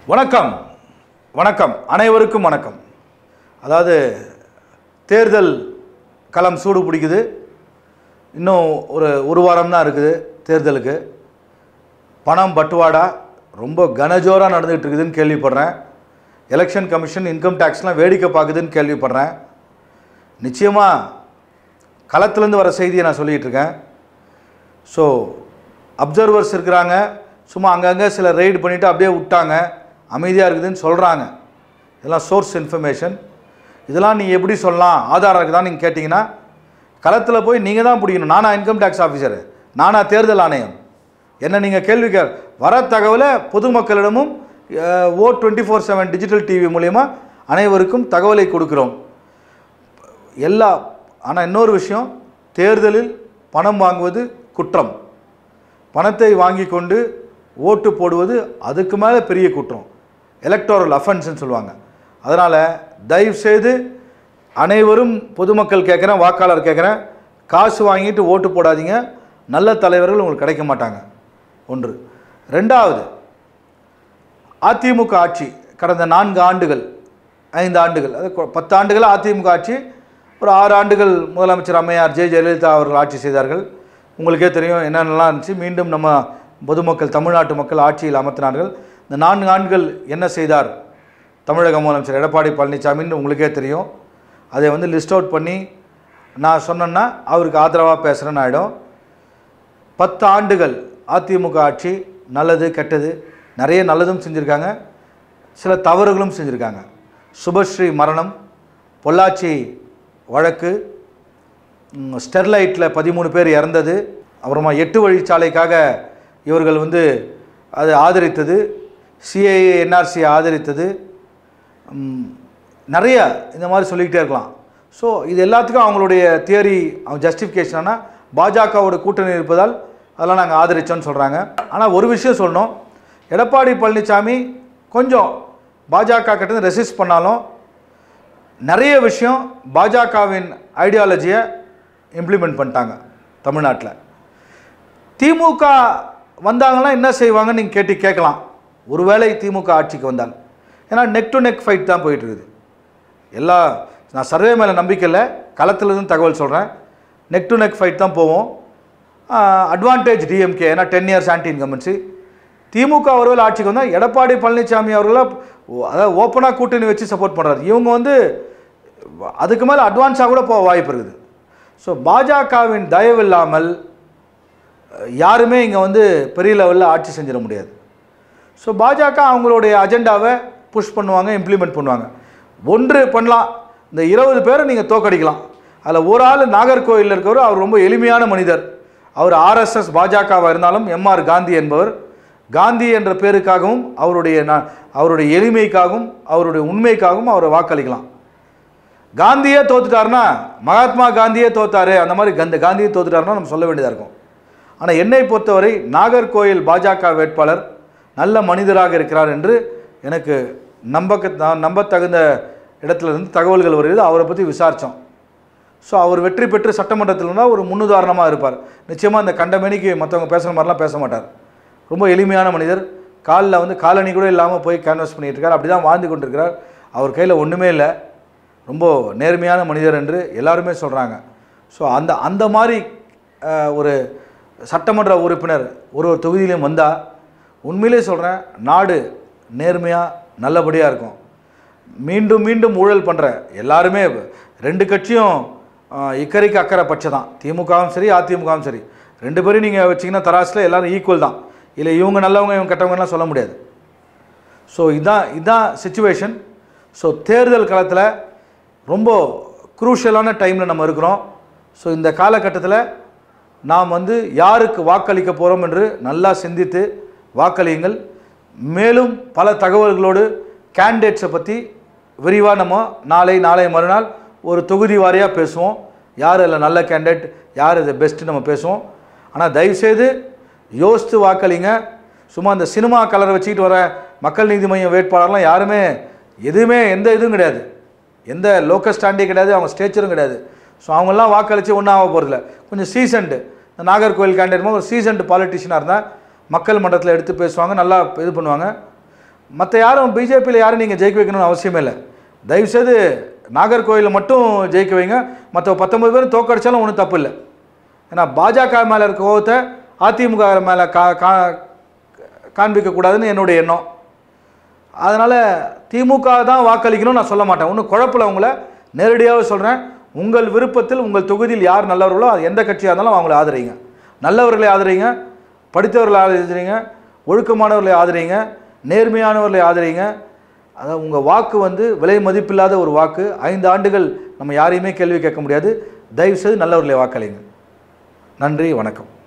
வணக்கம் வணக்கம் அனைவருக்கும் வணக்கம் அதாவது தேர்தல் களம் சூடு பிடிக்குது இன்னும் ஒரு ஒரு வாரம் தான் இருக்குது தேர்தலுக்கு பணம் பட்டுவாடா ரொம்ப கனஜோராக நடந்துகிட்டு இருக்குதுன்னு கேள்விப்படுறேன் எலெக்ஷன் கமிஷன் இன்கம் டேக்ஸ்லாம் வேடிக்கை பார்க்குதுன்னு கேள்விப்படுறேன் நிச்சயமாக களத்துலேருந்து வர செய்தியை நான் சொல்லிகிட்டு இருக்கேன் ஸோ அப்சர்வர்ஸ் இருக்கிறாங்க சும்மா அங்கங்கே சில ரெய்டு பண்ணிவிட்டு அப்படியே விட்டாங்க அமைதியாக இருக்குதுன்னு சொல்கிறாங்க இதெல்லாம் சோர்ஸ் இன்ஃபர்மேஷன் இதெல்லாம் நீ எப்படி சொல்லலாம் ஆதாரம் இருக்குதா நீங்கள் கேட்டிங்கன்னா களத்தில் போய் நீங்கள் தான் பிடிக்கணும் நானா இன்கம் டேக்ஸ் ஆஃபீஸரு நானா தேர்தல் ஆணையம் என்ன நீங்கள் கேள்வி கே வர தகவலை பொதுமக்களிடமும் ஓ twenty four seven digital TV மூலயமா அனைவருக்கும் தகவலை கொடுக்குறோம் எல்லா ஆனால் இன்னொரு விஷயம் தேர்தலில் பணம் வாங்குவது குற்றம் பணத்தை வாங்கி கொண்டு ஓட்டு போடுவது அதுக்கு மேலே பெரிய குற்றம் எலக்டோரல் அஃபென்ஸ்னு சொல்லுவாங்க அதனால் தயவுசெய்து அனைவரும் பொதுமக்கள் கேட்குறேன் வாக்காளர் கேட்குறேன் காசு வாங்கிட்டு ஓட்டு போடாதீங்க நல்ல தலைவர்கள் உங்களுக்கு கிடைக்க மாட்டாங்க ஒன்று ரெண்டாவது அதிமுக ஆட்சி கடந்த நான்கு ஆண்டுகள் ஐந்து ஆண்டுகள் அது கொ- பத்து ஆண்டுகள் அதிமுக ஆட்சி ஒரு ஆறு ஆண்டுகள் முதலமைச்சர் அம்மையார் ஜெ ஜெயலலிதா அவர்கள் ஆட்சி செய்தார்கள் உங்களுக்கே தெரியும் என்னென்னலாம் இருந்துச்சு மீண்டும் நம்ம பொதுமக்கள் தமிழ்நாட்டு மக்கள் ஆட்சியில் அமர்த்தினார்கள் இந்த நான்கு ஆண்டுகள் என்ன செய்தார் தமிழக முதலமைச்சர் எடப்பாடி பழனிசாமின்னு உங்களுக்கே தெரியும் அதை வந்து லிஸ்ட் அவுட் பண்ணி நான் சொன்னேன்னா அவருக்கு ஆதரவாக பேசுகிறேன்னு ஆகிடும் பத்து ஆண்டுகள் அதிமுக ஆட்சி நல்லது கெட்டது நிறைய நல்லதும் செஞ்சுருக்காங்க சில தவறுகளும் செஞ்சுருக்காங்க சுபஸ்ரீ மரணம் பொள்ளாச்சி வழக்கு ம், ஸ்டெர்லைட்டில் பதிமூணு பேர் இறந்தது அப்புறமா எட்டு வழிச்சாலைக்காக இவர்கள் வந்து அதை ஆதரித்தது சிஏஏ என்ஆர்சி ஆதரித்தது ம், நிறைய இந்த மாதிரி சொல்லிக்கிட்டே இருக்கலாம் ஸோ இது எல்லாத்துக்கும் அவங்களுடைய தியரி அவங்க ஜஸ்டிஃபிகேஷனா பாஜகவோட கூட்டணி இருப்பதால் அதெல்லாம் நாங்கள் ஆதரிச்சோன்னு சொல்கிறாங்க ஆனால் ஒரு விஷயம் சொல்லணும் எடப்பாடி பழனிசாமி கொஞ்சம் பாஜக கிட்ட ரெசிஸ்ட் பண்ணாலும் நிறைய விஷயம் பாஜகவின் ஐடியாலஜியை இம்ப்ளிமெண்ட் பண்ணிட்டாங்க தமிழ்நாட்டில் திமுக வந்தாங்கன்னா என்ன செய்வாங்கன்னு நீங்கள் கேட்டு கேட்கலாம் ஒருவேளை திமுக ஆட்சிக்கு வந்தால் ஏன்னா நெக் டு நெக் ஃபைட் தான் போயிட்டு இருக்குது எல்லா நான் சர்வே மேலே நம்பிக்கை இல்லை களத்துலேருந்து தகவல் சொல்கிறேன் நெக் டு நெக் ஃபைட் தான் போவோம் அட்வான்டேஜ் டிஎம்கே ஏன்னா டென் இயர்ஸ் ஆன்டி இன்கம்பன்சி திமுக அவர்கள் ஆட்சிக்கு வந்தால் எடப்பாடி பழனிசாமி அவர்களை ஓ- அதாவது ஓப்பனாக கூட்டணி வச்சு சப்போர்ட் பண்ணுறாரு இவங்க வந்து அதுக்கு மேலே அட்வான்ஸாக கூட போக வாய்ப்பு இருக்குது ஸோ பாஜகவின் தயவு இல்லாமல் அஹ், யாருமே இங்கே வந்து பெரிய லெவலில் ஆட்சி செஞ்சிட முடியாது ஸோ பாஜக அவங்களுடைய அஜெண்டாவை புஷ் பண்ணுவாங்க இம்ப்ளிமெண்ட் பண்ணுவாங்க ஒன்று பண்ணலாம் இந்த இருபது பேரை நீங்கள் தோக்கடிக்கலாம் அதில் ஒரு ஆள் நாகர்கோயிலில் இருக்கவர் அவர் ரொம்ப எளிமையான மனிதர் அவர் ஆர்எஸ்எஸ் பாஜகவாக இருந்தாலும் எம்ஆர் காந்தி என்பவர் காந்தி என்ற பேருக்காகவும் அவருடைய ந- அவருடைய எளிமைக்காகவும் அவருடைய உண்மைக்காகவும் அவரை வாக்களிக்கலாம் காந்தியே தோத்துட்டாருன்னா மகாத்மா காந்தியே தோத்தாரு அந்த மாதிரி கந்த காந்தியே தோத்துட்டாருன்னா நம்ம சொல்ல வேண்டியதாக இருக்கும் ஆனால் என்னை பொறுத்தவரை நாகர்கோயில் பாஜக வேட்பாளர் நல்ல மனிதராக இருக்கிறார் என்று எனக்கு நம்பக்க நான் நம்பத்தகுந்த இடத்துல இருந்து தகவல்கள் வருகிறது அவரை பற்றி விசாரித்தோம் ஸோ அவர் வெற்றி பெற்று சட்டமன்றத்தில் இருந்தால் ஒரு முன்னுதாரணமாக இருப்பார் நிச்சயமாக இந்த கண்டமேனிக்கு மற்றவங்க பேசுகிற மாதிரிலாம் பேச மாட்டார் ரொம்ப எளிமையான மனிதர் காலில் வந்து காலணி கூட இல்லாமல் போய் கேன்வாஸ் பண்ணிட்டு இருக்கார் அப்படி தான் வாழ்ந்து கொண்டிருக்கிறார் அவர் கையில் ஒன்றுமே இல்லை ரொம்ப நேர்மையான மனிதர் என்று எல்லாருமே சொல்கிறாங்க ஸோ அந்த அந்த மாதிரி அஹ், ஒரு சட்டமன்ற உறுப்பினர் ஒரு ஒரு தொகுதியிலையும் வந்தால் உண்மையிலே சொல்கிறேன் நாடு நேர்மையாக நல்லபடியாக இருக்கும் மீண்டும் மீண்டும் ஊழல் பண்ணுற எல்லாருமே ரெண்டு கட்சியும் ஆஹ், இக்கரைக்கு அக்கறை பட்சை தான் திமுகவும் சரி அதிமுகவும் சரி ரெண்டு பேரும் நீங்கள் வச்சிங்கன்னா தராசில் எல்லாரும் ஈக்குவல் தான் இல்லை இவங்க நல்லவங்க இவங்க கெட்டவங்கலாம் சொல்ல முடியாது ஸோ இதான் இதான் சுச்சுவேஷன் ஸோ தேர்தல் காலத்தில் ரொம்ப குரூஷியலான டைமில் நம்ம இருக்கிறோம் ஸோ இந்த காலகட்டத்தில் நாம் வந்து யாருக்கு வாக்களிக்க போகிறோம் என்று நல்லா சிந்தித்து வாக்களியுங்கள் மேலும் பல தகவல்களோடு கேண்டிடேட்ஸை பற்றி விரிவாக நம்ம நாளை நாளை மறுநாள் ஒரு தொகுதி வாரியாக பேசுவோம் யார் அதில் நல்ல கேண்டிடேட் யார் இது பெஸ்ட்டு நம்ம பேசுவோம் ஆனால் தயவுசெய்து யோசித்து வாக்களிங்க சும்மா அந்த சினிமா கலரை வச்சுக்கிட்டு வர மக்கள் நீதி மையம் வேட்பாளர்லாம் யாருமே எதுவுமே எந்த இதுவும் கிடையாது எந்த லோக்கல் ஸ்டாண்டே கிடையாது அவங்க ஸ்டேச்சரும் கிடையாது ஸோ அவங்கெல்லாம் வாக்களித்து ஒன்றும் ஆக போகிறதில்ல கொஞ்சம் சீசன்டு இந்த நாகர்கோவில் கேண்டிடேட் ஒரு சீசன்டு பாலிட்டிஷியனாக இருந்தால் மக்கள் மன்றத்தில் எடுத்து பேசுவாங்க நல்லா இது பண்ணுவாங்க மற்ற யாரும் பிஜேபியில் யாரும் நீங்கள் ஜெயிக்க வைக்கணும்னு அவசியமே இல்லை தயவுசெய்து நாகர்கோயிலில் மட்டும் ஜெயிக்க வைங்க மற்ற பத்தொம்பது பேரும் தோக்கடிச்சாலும் ஒன்றும் தப்பு இல்லை ஏன்னா பாஜக மேலே இருக்க கோவத்தை அதிமுக மேலே கா கா காண்பிக்கக்கூடாதுன்னு என்னுடைய எண்ணம் அதனால் திமுக தான் வாக்களிக்கணும்னு நான் சொல்ல மாட்டேன் ஒன்றும் குழப்பில் உங்களை நேரடியாக சொல்கிறேன் உங்கள் விருப்பத்தில் உங்கள் தொகுதியில் யார் நல்லவர்களோ அது எந்த கட்சியாக இருந்தாலும் அவங்கள ஆதரிங்க நல்லவர்களை ஆதரிங்க படித்தவர்களை ஆதரிங்க ஒழுக்கமானவர்களை ஆதரிங்க நேர்மையானவர்களை ஆதரிங்க அதாவது உங்கள் வாக்கு வந்து விலை மதிப்பில்லாத ஒரு வாக்கு ஐந்து ஆண்டுகள் நம்ம யாரையுமே கேள்வி கேட்க முடியாது தயவுசெய்து நல்லவர்களை வாக்களிங்க நன்றி வணக்கம்